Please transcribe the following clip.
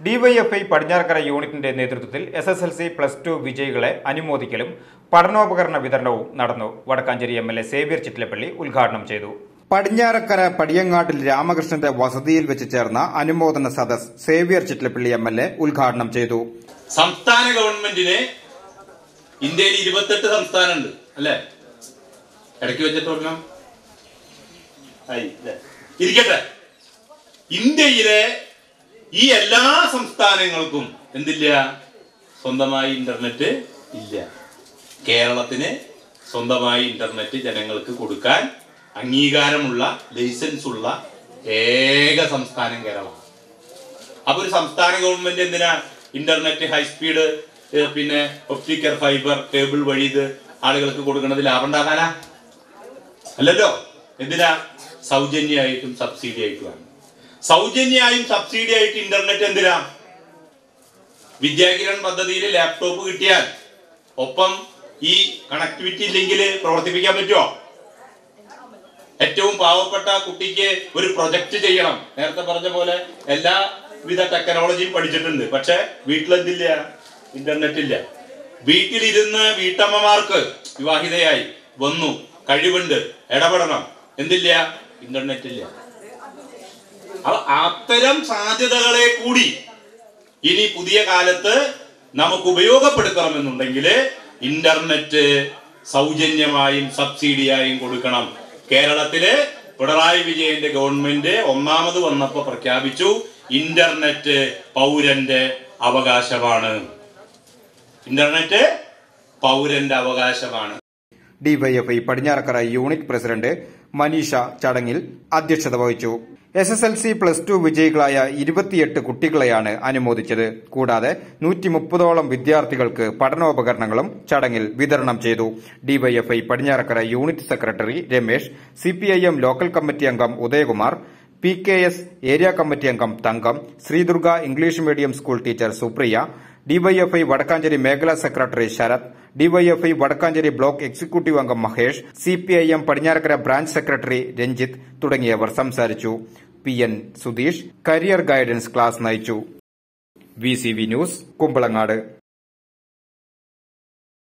DYFI Padinjarakkara യൂണിറ്റിന്റെ നേതൃത്വത്തിൽ S S L C plus two വിജയികളെ അനുമോദിക്കലും പഠനോപകരണ വിതരണവും നടന്നു Vadakkanchery M L A Xavier Chittilappally ഉദ്ഘാടനം ചെയ്തു പടിഞ്ഞാറക്കര പടിയങ്ങാട്ടിൽ രാമകൃഷ്ണന്റെ വസതിയിൽ വെച്ച് ചേർന്ന അനുമോദന സദസ് Xavier Chittilappally M L A ഉദ്ഘാടനം ചെയ്തു സംസ്ഥാന ഗവൺമെന്റിന് ഇന്ത്യയിൽ ഇരുപത്തെട്ട് സംസ്ഥാനമുണ്ട് അല്ലേ ഇടയ്ക്ക് വെച്ചിട്ട് പറഞ്ഞോ ആയി, ല്ലേ? ഇരിക്കട്ടെ ഇന്ത്യയിലെ ഈ എല്ലാ സംസ്ഥാനങ്ങൾക്കും എന്തില്ല സ്വന്തമായി ഇന്റർനെറ്റ് ഇല്ല കേരളത്തിന് സ്വന്തമായി ഇന്റർനെറ്റ് ജനങ്ങൾക്ക് കൊടുക്കാൻ അംഗീകാരമുള്ള ലൈസൻസ് ഉള്ള ഏക സംസ്ഥാനം കേരളമാണ് അപ്പൊ ഒരു സംസ്ഥാന ഗവൺമെന്റ് എന്തിനാ ഇന്റർനെറ്റ് ഹൈസ്പീഡ് ഏഹ്, പിന്നെ ഒപ്റ്റിക്കൽ ഫൈബർ കേബിൾ വഴി ഇത് ആളുകൾക്ക് കൊടുക്കുന്നത് ലാഭം ഉണ്ടാക്കാനാ അല്ലല്ലോ എന്തിനാ സൗജന്യമായിട്ടും സബ്സിഡി ആയിട്ടുമാണ് സൗജന്യമായും സബ്സിഡി ആയിട്ട് ഇന്റർനെറ്റ് എന്തിനാ വിദ്യാകിരൺ പദ്ധതിയിൽ ലാപ്ടോപ്പ് കിട്ടിയാൽ ഒപ്പം ഈ കണക്ടിവിറ്റി ഇല്ലെങ്കിൽ പ്രവർത്തിപ്പിക്കാൻ പറ്റുമോ ഏറ്റവും പാവപ്പെട്ട കുട്ടിക്ക് ഒരു പ്രൊജക്ട് ചെയ്യണം നേരത്തെ പറഞ്ഞ പോലെ എല്ലാവിധ ടെക്നോളജിയും പഠിച്ചിട്ടുണ്ട് പക്ഷെ വീട്ടിലെന്തില്ല ഇന്റർനെറ്റ് ഇല്ല വീട്ടിലിരുന്ന് വീട്ടമ്മമാർക്ക് വിവാഹിതയായി വന്നു കഴിവുണ്ട് ഇടപെടണം എന്തില്ല ഇന്റർനെറ്റ് ഇല്ല അപ്പൊ അത്തരം സാധ്യതകളെ കൂടി ഇനി പുതിയ കാലത്ത് നമുക്ക് ഉപയോഗപ്പെടുത്തണമെന്നുണ്ടെങ്കിൽ ഇന്റർനെറ്റ് സൗജന്യമായും സബ്സിഡിയായും കൊടുക്കണം കേരളത്തില് പിണറായി വിജയന്റെ ഗവൺമെന്റ് ഒന്നാമത് വന്നപ്പോ പ്രഖ്യാപിച്ചു ഇന്റർനെറ്റ് പൗരന്റെ അവകാശമാണ് ഇന്റർനെറ്റ് പൗരന്റെ അവകാശമാണ് ഡിവൈഎഫ്ഐ പടിഞ്ഞാറക്കര യൂണിറ്റ് പ്രസിഡന്റ് മനീഷ ചടങ്ങിൽ അധ്യക്ഷത വഹിച്ചു S S L C plus two വിജയികളായ ഇരുപത്തിയെട്ട് കുട്ടികളെയാണ് അനുമോദിച്ചത് കൂടാതെ നൂറ്റി മുപ്പതോളം വിദ്യാർത്ഥികൾക്ക് പഠനോപകരണങ്ങളും ചടങ്ങിൽ വിതരണം ചെയ്തു DYFI Padinjarakkara unit secretary Ramesh CPIM local committee അംഗം Udayakumar P K S area committee അംഗം Thankam Sreedurga English medium school teacher Supriya DYFI Vadakkanchery മേഖലാ secretary Sarath DYFI Vadakkanchery block executive അംഗം മഹേഷ് സിപിഐഎം പടിഞ്ഞാറക്കര ബ്രാഞ്ച് സെക്രട്ടറി രഞ്ജിത്ത് തുടങ്ങിയവർ സംസാരിച്ചു P N Sudheesh career guidance class നയിച്ചു വി ന്യൂസ് കുമ്പളങ്ങാട്